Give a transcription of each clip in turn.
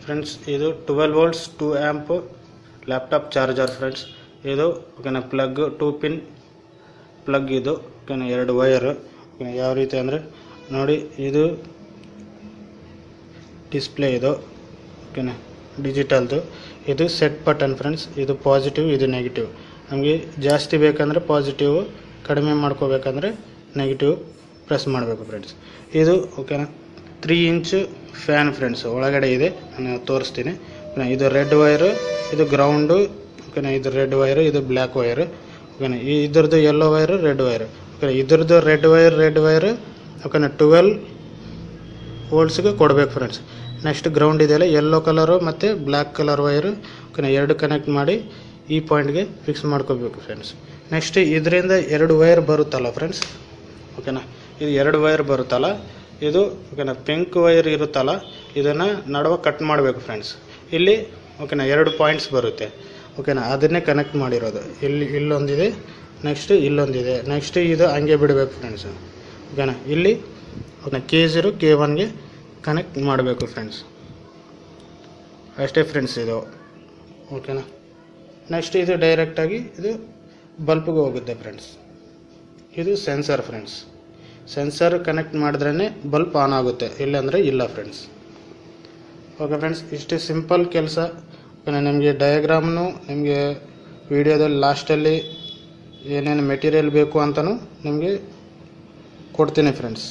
friends ಇದು twelve volts two amp laptop charger friends ಇದು ಓಕೆನಾ ಪ್ಲಗ್ ಟೂ ಪಿನ್ ಪ್ಲಗ್ ಇದು ಓಕೆನಾ ಎರಡು ವಯರು ಓಕೆನಾ ಯಾವ ರೀತಿ ಅಂದರೆ ನೋಡಿ ಇದು ಡಿಸ್ಪ್ಲೇ ಇದು ಓಕೆನಾ ಡಿಜಿಟಲ್ದು ಇದು ಸೆಟ್ ಬಟನ್ ಫ್ರೆಂಡ್ಸ್ ಇದು ಪಾಸಿಟಿವ್ ಇದು ನೆಗೆಟಿವ್ ನಮಗೆ ಜಾಸ್ತಿ ಬೇಕಂದರೆ ಪಾಸಿಟಿವ್ ಕಡಿಮೆ ಮಾಡ್ಕೋಬೇಕಂದ್ರೆ ನೆಗೆಟಿವ್ ಪ್ರೆಸ್ ಮಾಡಬೇಕು ಫ್ರೆಂಡ್ಸ್ ಇದು ಓಕೆನಾ ತ್ರೀ ಇಂಚ್ ಫ್ಯಾನ್ ಫ್ರೆಂಡ್ಸ್ ಒಳಗಡೆ ಇದೆ ನಾನು ತೋರಿಸ್ತೀನಿ ಓಕೆನಾ ಇದು ರೆಡ್ ವೈರು ಇದು ಗ್ರೌಂಡು ಓಕೆನಾ ಇದು ರೆಡ್ ವೈರು ಇದು ಬ್ಲ್ಯಾಕ್ ವೈರು ಓಕೆನಾ ಈ ಇದ್ರದ್ದು ಯೆಲ್ಲೋ ವೈರು ರೆಡ್ ವೈರು ಓಕೆನಾ ಇದ್ರದ್ದು ರೆಡ್ ವೈರ್ ರೆಡ್ ವೈರು ಓಕೆನಾ ಟ್ವೆಲ್ ವೋಲ್ಟ್ಸ್ಗೆ ಕೊಡಬೇಕು ಫ್ರೆಂಡ್ಸ್ ನೆಕ್ಸ್ಟ್ ಗ್ರೌಂಡ್ ಇದೆಯಲ್ಲ ಯೆಲ್ಲೋ ಕಲರು ಮತ್ತು ಬ್ಲ್ಯಾಕ್ ಕಲರ್ ವೈರು ಓಕೆನಾ ಎರಡು ಕನೆಕ್ಟ್ ಮಾಡಿ ಈ ಪಾಯಿಂಟ್ಗೆ ಫಿಕ್ಸ್ ಮಾಡ್ಕೋಬೇಕು ಫ್ರೆಂಡ್ಸ್ ನೆಕ್ಸ್ಟ್ ಇದರಿಂದ ಎರಡು ವೈರ್ ಬರುತ್ತಲ್ಲ ಫ್ರೆಂಡ್ಸ್ ಓಕೆನಾ ಇದು ಎರಡು ವೈರ್ ಬರುತ್ತಲ್ಲ ಇದು ಓಕೆನಾ ಪಿಂಕ್ ವೈರ್ ಇರುತ್ತಲ್ಲ ಇದನ್ನು ನಡುವೆ ಕಟ್ ಮಾಡಬೇಕು ಫ್ರೆಂಡ್ಸ್ ಇಲ್ಲಿ ಓಕೆನಾ ಎರಡು ಪಾಯಿಂಟ್ಸ್ ಬರುತ್ತೆ ಓಕೆನಾ ಅದನ್ನೇ ಕನೆಕ್ಟ್ ಮಾಡಿರೋದು ಇಲ್ಲಿ ಇಲ್ಲೊಂದಿದೆ ನೆಕ್ಸ್ಟ್ ಇಲ್ಲೊಂದಿದೆ ನೆಕ್ಸ್ಟ್ ಇದು ಹಂಗೆ ಬಿಡಬೇಕು ಫ್ರೆಂಡ್ಸ್ ಓಕೆನಾ ಇಲ್ಲಿ ಓಕೆನಾ ಕೆ ಝೀರೋ ಕೆ ಒನ್ಗೆ ಕನೆಕ್ಟ್ ಮಾಡಬೇಕು ಫ್ರೆಂಡ್ಸ್ ಅಷ್ಟೇ ಫ್ರೆಂಡ್ಸ್ ಇದು ಓಕೆನಾ ನೆಕ್ಸ್ಟ್ ಇದು ಡೈರೆಕ್ಟಾಗಿ ಇದು ಬಲ್ಬ್ಗೆ ಹೋಗುತ್ತೆ ಫ್ರೆಂಡ್ಸ್ ಇದು ಸೆನ್ಸರ್ ಫ್ರೆಂಡ್ಸ್ ಸೆನ್ಸರ್ ಕನೆಕ್ಟ್ ಮಾಡಿದ್ರೇ ಬಲ್ಬ್ ಆನ್ ಆಗುತ್ತೆ ಇಲ್ಲಾಂದರೆ ಇಲ್ಲ ಫ್ರೆಂಡ್ಸ್ ಓಕೆ ಫ್ರೆಂಡ್ಸ್ ಇಷ್ಟೇ ಸಿಂಪಲ್ ಕೆಲಸ ನಿಮಗೆ ಡಯಾಗ್ರಾಮ್ನು ನಿಮಗೆ ವಿಡಿಯೋದಲ್ಲಿ ಲಾಸ್ಟಲ್ಲಿ ಏನೇನು ಮೆಟೀರಿಯಲ್ ಬೇಕು ಅಂತಲೂ ನಿಮಗೆ ಕೊಡ್ತೀನಿ ಫ್ರೆಂಡ್ಸ್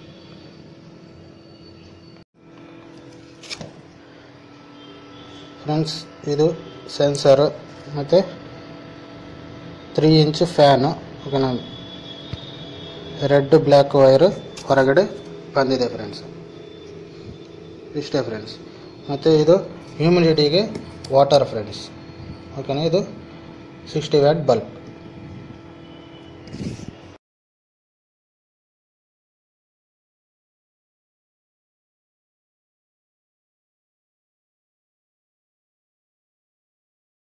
ಫ್ರೆಂಡ್ಸ್ ಇದು ಸೆನ್ಸರು ಮತ್ತು ತ್ರೀ ಇಂಚ್ ಫ್ಯಾನು ಓಕೆನಾ ರೆಡ್ ಬ್ಲ್ಯಾಕ್ ವೈರು ಹೊರಗಡೆ ಬಂದಿದೆ ಫ್ರೆಂಡ್ಸ್ ಇಷ್ಟೇ ಫ್ರೆಂಡ್ಸ್ ಮತ್ತು ಇದು ಹ್ಯೂಮಿಡಿಟಿಗೆ ವಾಟರ್ ಫ್ರೆಂಡ್ಸ್ ಓಕೆನಾ ಇದು ಸಿಕ್ಸ್ಟಿ ವ್ಯಾಟ್ ಬಲ್ಬ್